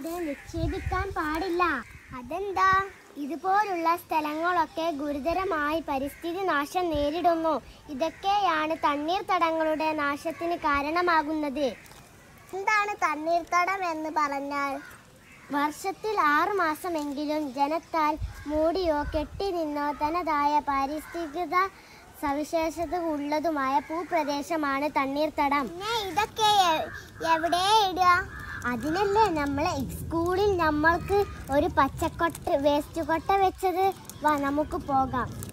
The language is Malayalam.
ഇവിടെ നിക്ഷേപിക്കാൻ പാടില്ല അതെന്താ ഇതുപോലുള്ള സ്ഥലങ്ങളൊക്കെ ഗുരുതരമായി പരിസ്ഥിതി നാശം നേരിടുന്നു ഇതൊക്കെയാണ് തണ്ണീർത്തടങ്ങളുടെ നാശത്തിന് കാരണമാകുന്നത് എന്താണ് തണ്ണീർത്തടം എന്ന് പറഞ്ഞാൽ വർഷത്തിൽ ആറു മാസമെങ്കിലും ജനത്താൽ മൂടിയോ കെട്ടി നിന്നോ തനതായ പാരിസ്ഥിതിക സവിശേഷത ഉള്ളതുമായ ഭൂപ്രദേശമാണ് തണ്ണീർത്തടം ഇതൊക്കെ എവിടെ ഇടുക അതിനല്ലേ നമ്മളെ സ്കൂളിൽ നമ്മൾക്ക് ഒരു പച്ചക്കൊട്ട വേസ്റ്റ് കൊട്ട വെച്ചത് വാ നമുക്ക് പോകാം